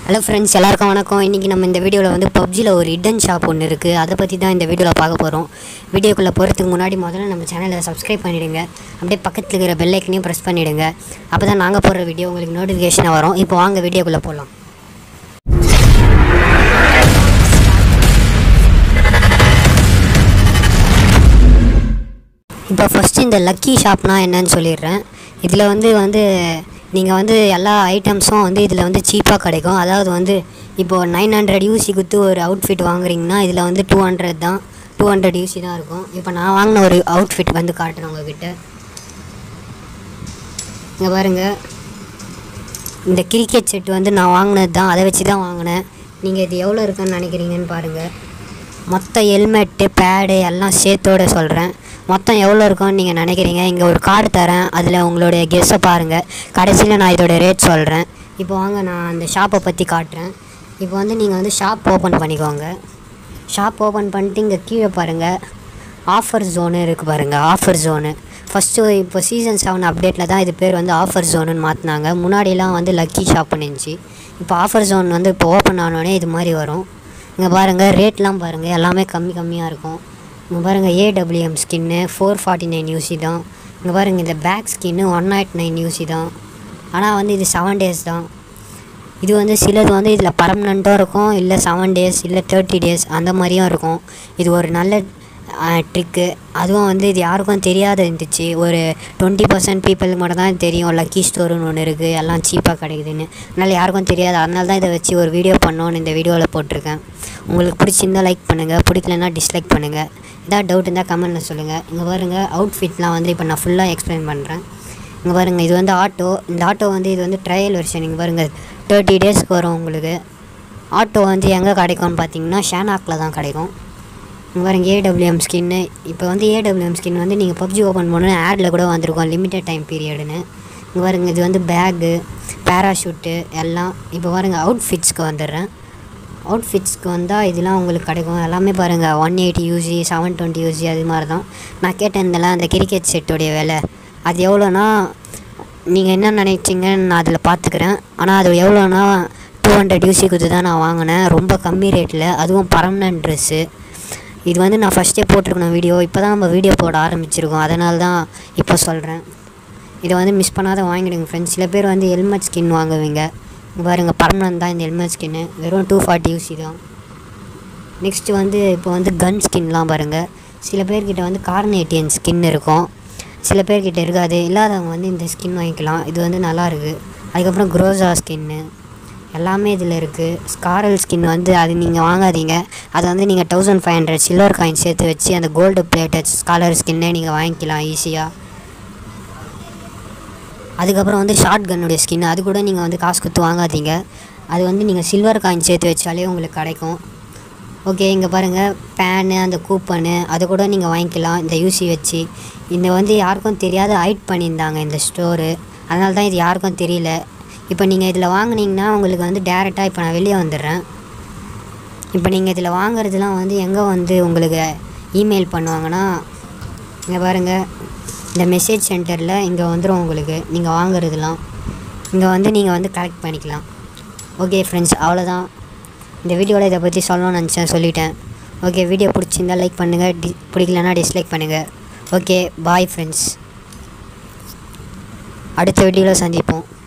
hello friends எல்லாருக்கும் வணக்கம் இன்றைக்கி நம்ம இந்த வீடியோவில் வந்து பப்ஜியில் ஒரு ஹிடன் ஷாப் ஒன்று இருக்குது அதை பற்றி தான் இந்த வீடியோவில் பார்க்க போகிறோம் வீடியோக்குள்ளே போகிறதுக்கு முன்னாடி முதல்ல நம்ம சேனலை சப்ஸ்கிரைப் பண்ணிவிடுங்க அப்படியே பக்கத்தில் இருக்கிற பெல் ஐக்கனையும் ப்ரெஸ் பண்ணிவிடுங்க அப்போ தான் நாங்கள் போடுற வீடியோ உங்களுக்கு நோட்டிஃபிகேஷனாக வரும் இப்போ வாங்க வீடியோக்குள்ளே போகலாம் இப்போ ஃபஸ்ட்டு இந்த லக்கி ஷாப்னா என்னன்னு சொல்லிடுறேன் இதில் வந்து வந்து நீங்கள் வந்து எல்லா ஐட்டம்ஸும் வந்து இதில் வந்து சீப்பாக கிடைக்கும் அதாவது வந்து இப்போது நைன் ஹண்ட்ரட் யூசி கொடுத்து ஒரு அவுட்ஃபிட் வாங்குறீங்கன்னா இதில் வந்து டூ ஹண்ட்ரட் தான் டூ ஹண்ட்ரட் யூசி தான் இருக்கும் இப்போ நான் வாங்கின ஒரு அவுட்ஃபிட் வந்து காட்டுறேன் உங்ககிட்ட இங்கே பாருங்கள் இந்த கிரிக்கெட் செட் வந்து நான் வாங்கினது தான் அதை வச்சு தான் வாங்கினேன் நீங்கள் இது எவ்வளோ இருக்குன்னு நினைக்கிறீங்கன்னு பாருங்கள் மொத்த ஹெல்மெட்டு பேடு எல்லாம் சேர்த்தோட சொல்கிறேன் மொத்தம் எவ்வளோ இருக்கும்னு நீங்கள் நினைக்கிறீங்க இங்கே ஒரு கார்டு தரேன் அதில் உங்களுடைய கெஸ்ஸை பாருங்கள் கடைசியில் நான் இதோட ரேட் சொல்கிறேன் இப்போ வாங்க நான் அந்த ஷாப்பை பற்றி காட்டுறேன் இப்போ வந்து நீங்கள் வந்து ஷாப் ஓப்பன் பண்ணிக்கோங்க ஷாப் ஓப்பன் பண்ணிட்டு இங்கே கீழே பாருங்கள் ஆஃபர் ஜோனு இருக்குது பாருங்கள் ஆஃபர் ஜோனு ஃபஸ்ட்டு இப்போ சீசன் செவன் அப்டேட்டில் தான் இது பேர் வந்து ஆஃபர் ஜோனுன்னு மாற்றினாங்க முன்னாடிலாம் வந்து லக்கி ஷாப்னு இருந்துச்சு இப்போ ஆஃபர் ஜோன் வந்து இப்போ ஓப்பன் ஆனோடனே இது மாதிரி வரும் இங்கே பாருங்கள் ரேட்லாம் பாருங்கள் எல்லாமே கம்மி கம்மியாக இருக்கும் இங்கே பாருங்கள் AWM skin four forty nine UC தான் இங்கே பாருங்கள் இந்த bag skin one naught nine UC தான் ஆனால் வந்து இது செவன் டேஸ் தான் இது வந்து சிலது வந்து இதில் பர்மனண்ட்டும் இருக்கும் இல்லை செவன் டேஸ் இல்லை தேர்ட்டி டேஸ் அந்த மாதிரியும் இருக்கும் இது ஒரு நல்ல ட்ரிக்கு அதுவும் வந்து இது யாருக்கும் தெரியாத இருந்துச்சு ஒரு டுவெண்ட்டி பர்சன்ட் பீப்புளுக்கு மட்டும் தான் தெரியும் லக்கி ஸ்டோருன்னு ஒன்று இருக்குது எல்லாம் சீப்பாக கிடைக்குதுன்னு அதனால் யாருக்கும் தெரியாது அதனால தான் இதை வச்சு ஒரு வீடியோ பண்ணோன்னு இந்த வீடியோவில் போட்டிருக்கேன் உங்களுக்கு பிடிச்சிருந்தால் லைக் பண்ணுங்கள் பிடிக்கலன்னா டிஸ்லைக் பண்ணுங்கள் ஏதாவது டவுட் இருந்தால் கமெண்ட்டில் சொல்லுங்கள் இங்கே பாருங்கள் அவுட்ஃபிட்லாம் வந்து இப்போ நான் ஃபுல்லாக எக்ஸ்பிளைன் பண்ணுறேன் இங்கே பாருங்கள் இது வந்து ஆட்டோ இந்த ஆட்டோ வந்து இது வந்து ட்ரையல் வெர்ஷன் இங்கே பாருங்கள் தேர்ட்டி டேஸ்க்கு வரும் உங்களுக்கு ஆட்டோ வந்து எங்கே கிடைக்கும்னு பார்த்தீங்கன்னா ஷேனாக்கில் தான் கிடைக்கும் இங்கே பாருங்க ஏடபிள்யூஎம் ஸ்கின்னு இப்போ வந்து ஏடபிள்யூஎம் ஸ்கின் வந்து நீங்கள் பப்ஜி ஓப்பன் பண்ணோன்னே ஆடில் கூட வந்திருக்கும் லிமிட்டட் டைம் பீரியடுன்னு இங்கே பாருங்க இது வந்து பேகு பேராஷூட்டு எல்லாம் இப்போ பாருங்க அவுட்ஃபிட்ஸ்க்கு வந்துடுறேன் அவுட்ஃபிட்ஸ்க்கு வந்தால் இதெல்லாம் உங்களுக்கு கிடைக்கும் எல்லாமே பாருங்கள் one eighty UC seven twenty UC அது மாதிரி தான் நான் கேட்டேன் இதெல்லாம் அந்த கிரிக்கெட் செட்டுடைய விலை அது எவ்வளோனா நீங்கள் என்ன நினைச்சிங்கன்னு நான் அதில் பார்த்துக்கிறேன் ஆனால் அது எவ்வளோனா டூ ஹண்ட்ரட் யூசி கொடுத்து தான் நான் வாங்கினேன் ரொம்ப கம்மி ரேட்டில் அதுவும் பர்மனன்ட் ட்ரெஸ்ஸு இது வந்து நான் ஃபஸ்ட்டே போட்டிருக்கணும் வீடியோ இப்போ தான் நம்ம வீடியோ போட ஆரம்பிச்சிருக்கோம் அதனால தான் இப்போ சொல்கிறேன் இதை வந்து மிஸ் பண்ணாத வாங்கிடுங்க ஃப்ரெண்ட்ஸ் சில பேர் வந்து ஹெல்மெட் ஸ்கின் வாங்குவீங்க இங்கே பாருங்கள் பர்மனன்ட் தான் இந்த ஹெல்மெட் ஸ்கின்னு வெறும் டூ ஃபார்ட்டி யூசி தான் நெக்ஸ்ட்டு வந்து இப்போ வந்து கன் ஸ்கின்லாம் பாருங்கள் சில பேர்கிட்ட வந்து கார்னேட்டியன் ஸ்கின் இருக்கும் சில பேர்கிட்ட இருக்காது இல்லாதவங்க வந்து இந்த ஸ்கின் வாங்கிக்கலாம் இது வந்து நல்லா இருக்குது அதுக்கப்புறம் குரோசா ஸ்கின்னு எல்லாமே இதில் இருக்குது ஸ்காரல் ஸ்கின் வந்து அது நீங்கள் வாங்காதீங்க அது வந்து நீங்கள் thousand five hundred silver coin சேர்த்து வச்சு அந்த கோல்டு பிளேட்டட் ஸ்காலர் ஸ்கின்னே நீங்கள் வாங்கிக்கலாம் ஈஸியாக அதுக்கப்புறம் வந்து ஷார்ட் கன்னுடைய ஸ்கின் அது கூட நீங்கள் வந்து காசு கொடுத்து வாங்காதீங்க அது வந்து நீங்கள் சில்வர் காயின் சேர்த்து வச்சாலே உங்களுக்கு கிடைக்கும் ஓகே இங்கே பாருங்கள் பேனு அந்த கூப்பனு அதை கூட நீங்கள் வாங்கிக்கலாம் இந்த யூசி வச்சு இந்த வந்து யாருக்கும் தெரியாத ஹைட் பண்ணியிருந்தாங்க இந்த ஸ்டோரு அதனால தான் இது யாருக்கும் தெரியல இப்போ நீங்கள் இதில் வாங்குனீங்கன்னா உங்களுக்கு வந்து டேரெக்டாக இப்போ நான் வெளியே வந்துடுறேன் இப்போ நீங்கள் இதில் வாங்குறதுலாம் வந்து எங்கே வந்து உங்களுக்கு இமெயில் பண்ணுவாங்கன்னா இங்கே பாருங்கள் இந்த மெசேஜ் சென்டரில் இங்கே வந்துடும் உங்களுக்கு நீங்கள் வாங்குறதுலாம் இங்கே வந்து நீங்கள் வந்து கலெக்ட் பண்ணிக்கலாம் ஓகே ஃப்ரெண்ட்ஸ் அவ்வளோதான் இந்த வீடியோவில் இதை பற்றி சொல்லணும்னு நினச்சேன் சொல்லிட்டேன் ஓகே வீடியோ பிடிச்சிருந்தா லைக் பண்ணுங்கள் டி பிடிக்கலனா டிஸ்லைக் பண்ணுங்கள் ஓகே பாய் ஃப்ரெண்ட்ஸ் அடுத்த வீடியோவில் சந்திப்போம்